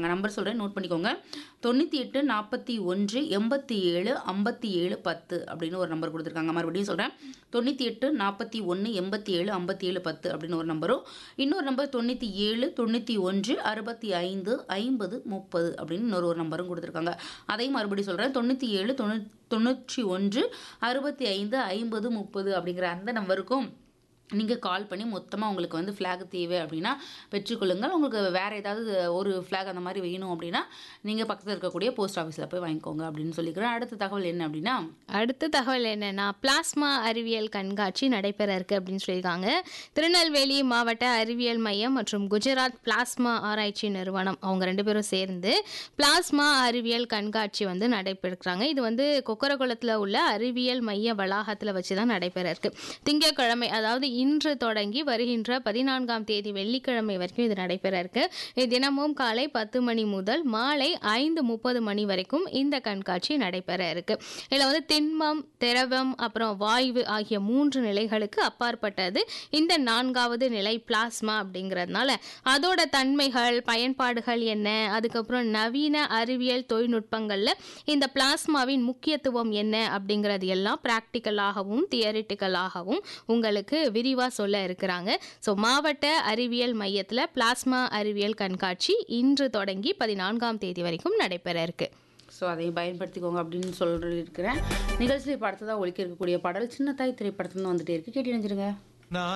கொடுத்துருக்காங்க நம்பர் சொல்கிறேன் நோட் பண்ணிக்கோங்க தொண்ணூற்றி எட்டு நாற்பத்தி ஒன்று எண்பத்தி ஏழு ஐம்பத்தி ஏழு பத்து அப்படின்னு ஒரு நம்பர் கொடுத்துருக்காங்க மறுபடியும் சொல்கிறேன் தொண்ணூற்றி எட்டு நாற்பத்தி ஒன்று எண்பத்தி ஏழு ஐம்பத்தி ஏழு பத்து அப்படின்னு ஒரு நம்பரும் இன்னொரு நம்பர் தொண்ணூற்றி ஏழு தொண்ணூற்றி ஒன்று அறுபத்தி ஐந்து ஐம்பது முப்பது அப்படின்னு இன்னொரு ஒரு நம்பரும் கொடுத்துருக்காங்க அதையும் மறுபடியும் சொல்கிறேன் தொண்ணூற்றி ஏழு தொண்ணூ தொண்ணூற்றி ஒன்று அறுபத்தி ஐந்து ஐம்பது முப்பது அப்படிங்கிற அந்த நம்பருக்கும் நீங்கள் கால் பண்ணி மொத்தமாக உங்களுக்கு வந்து ஃப்ளாக் தேவை அப்படின்னா பெற்றுக்கொள்ளுங்கள் உங்களுக்கு வேறு ஏதாவது ஒரு ஃப்ளாக் அந்த மாதிரி வேணும் அப்படின்னா நீங்கள் பக்கத்தில் இருக்கக்கூடிய போஸ்ட் ஆஃபீஸில் போய் வாங்கிக்கோங்க அப்படின்னு சொல்லிக்கிறேன் அடுத்த தகவல் என்ன அப்படின்னா அடுத்த தகவல் என்னன்னா பிளாஸ்மா அறிவியல் கண்காட்சி நடைபெற இருக்கு அப்படின்னு சொல்லியிருக்காங்க திருநெல்வேலி மாவட்ட அறிவியல் மையம் மற்றும் குஜராத் பிளாஸ்மா ஆராய்ச்சி நிறுவனம் அவங்க ரெண்டு பேரும் சேர்ந்து பிளாஸ்மா அறிவியல் கண்காட்சி வந்து நடைபெறுக்கிறாங்க இது வந்து கொக்கரகுளத்தில் உள்ள அறிவியல் மைய வளாகத்தில் வச்சு தான் நடைபெற இருக்கு திங்கட்கிழமை அதாவது இன்று தொடங்கி வருகின்ற பதினான்காம் தேதி வெள்ளிக்கிழமை வரைக்கும் இது நடைபெற இருக்கு இது தினமும் காலை பத்து மணி முதல் மாலை ஐந்து முப்பது மணி வரைக்கும் இந்த கண்காட்சி நடைபெற இருக்கு இதில் வந்து திண்மம் திரவம் அப்புறம் வாயு ஆகிய மூன்று நிலைகளுக்கு அப்பாற்பட்டது இந்த நான்காவது நிலை பிளாஸ்மா அப்படிங்கிறதுனால அதோட தன்மைகள் பயன்பாடுகள் என்ன அதுக்கப்புறம் நவீன அறிவியல் தொழில்நுட்பங்களில் இந்த பிளாஸ்மாவின் முக்கியத்துவம் என்ன அப்படிங்கிறது எல்லாம் ப்ராக்டிக்கலாகவும் தியரிட்டிக்கலாகவும் உங்களுக்கு விரிவாக சொல்ல இருக்கிறாங்க ஸோ மாவட்ட அறிவியல் மையத்தில் பிளாஸ்மா அறிவியல் கண்காட்சி இன்று தொடங்கி பதினான்காம் தேதி வரைக்கும் நடைபெற இருக்கு ஸோ அதையும் பயன்படுத்திக்கோங்க அப்படின்னு சொல்லியிருக்கிறேன் நிகழ்ச்சியில் இப்போ அடுத்ததாக ஒழிக்க இருக்கக்கூடிய பாடல் சின்ன தாய் திரைப்படத்துல இருந்து வந்துட்டே இருக்கு கேட்டு நினைச்சிருங்க நான்